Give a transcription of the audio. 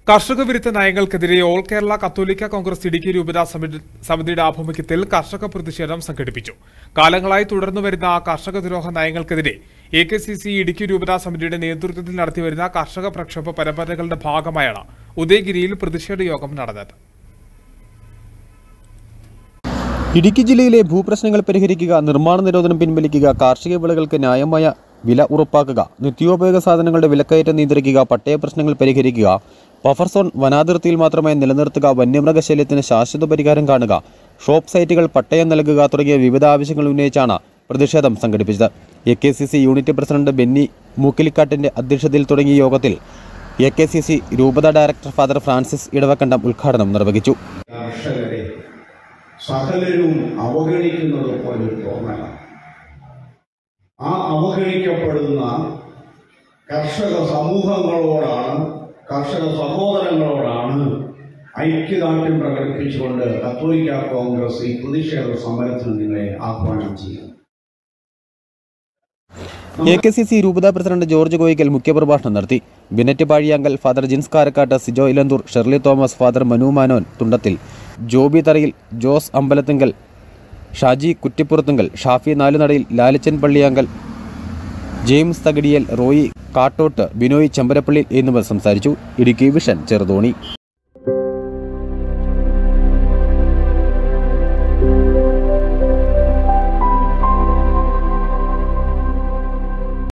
കർഷക വിരുദ്ധ നയങ്ങൾക്കെതിരെ ഓൾ കേരള കത്തോലിക്ക കോൺഗ്രസ് ഇടുക്കി രൂപതാ സമിതി സമിതിയുടെ ആഭിമുഖ്യത്തിൽ കർഷക പ്രതിഷേധം സംഘടിപ്പിച്ചു കാലങ്ങളായി തുടർന്നുവരുന്ന കർഷക ദ്രോഹ നയങ്ങൾക്കെതിരെ A K C C Idukki രൂപതാ സമിതിയുടെ നേതൃത്വത്തിൽ നടത്തിവരുന്ന കർഷക പ്രക്ഷോഭ പരമ്പരകളുടെ ഭാഗമായാണ് ഉദയഗിരിയിൽ പ്രതിഷേധ യോഗം നടന്നത് ഇടുക്കി ജില്ലയിലെ ഭൂപ്രശ്നങ്ങൾ പരിഹരിക്കുക നിർമ്മാണ നിരോധനം പിൻവലിക്കുക കാർഷിക വിളകൾക്ക് ന്യായമായ വില ഉറപ്പാക്കുക നിത്യോപയോഗ സാധനങ്ങളുടെ വിലക്കയറ്റം നിയന്ത്രിക്കുക പട്ടയ പ്രശ്നങ്ങൾ പരിഹരിക്കുക ബഫർ സോൺ വനാതിർത്തിയിൽ മാത്രമായി നിലനിർത്തുക വന്യമൃഗശല്യത്തിന് ശാശ്വത പരിഹാരം കാണുക ഷോപ്പ് സൈറ്റുകൾ പട്ടയം നൽകുക തുടങ്ങിയ വിവിധ ആവശ്യങ്ങൾ ഉന്നയിച്ചാണ് പ്രതിഷേധം സംഘടിപ്പിച്ചത് A K C C unit president Benny മൂക്കിലിക്കാട്ടിന്റെ അധ്യക്ഷതയിൽ തുടങ്ങിയ യോഗത്തിൽ എ കെ സി സി രൂപത ഡയറക്ടർ ഫാദർ ഫ്രാൻസിസ് ഇടവക്കണ്ടം ഉദ്ഘാടനം നിർവഹിച്ചു കർഷകരെ സകലരും അവഗണിക്കുന്നത് പോലെ ഒരു തോന്നലാണ് ആ അവഗണിക്കപ്പെടുന്ന കർഷക സമൂഹങ്ങളോടാണ് കർഷക സഹോദരങ്ങളോടാണ് ഐക്യദാർഢ്യം പ്രകടിപ്പിച്ചുകൊണ്ട് കത്തോലിക്ക കോൺഗ്രസ് ഈ പ്രതിഷേധ സമരത്തിന് നിങ്ങളെ ആഹ്വാനം ചെയ്യുന്നു എ കെ സി സി രൂപതാ പ്രസിഡന്റ് ജോർജ് കോയിക്കൽ മുഖ്യപ്രഭാഷണം നടത്തി Binet Pazhiyankal father Jins Karakkattu Sijo Elanthoor Shirley Thomas father Manu Manon Thundathil Joby Tharayil Jose Ambalathunkal Shaji Kuttipurathunkal Shafi Nalunadayil Lalichan Palliyankal James Thakadiyel Roy Kattott Binoy Chembarappally എന്നിവർ സംസാരിച്ചു ഇടുക്കി വിഷൻ ചെറുതോണി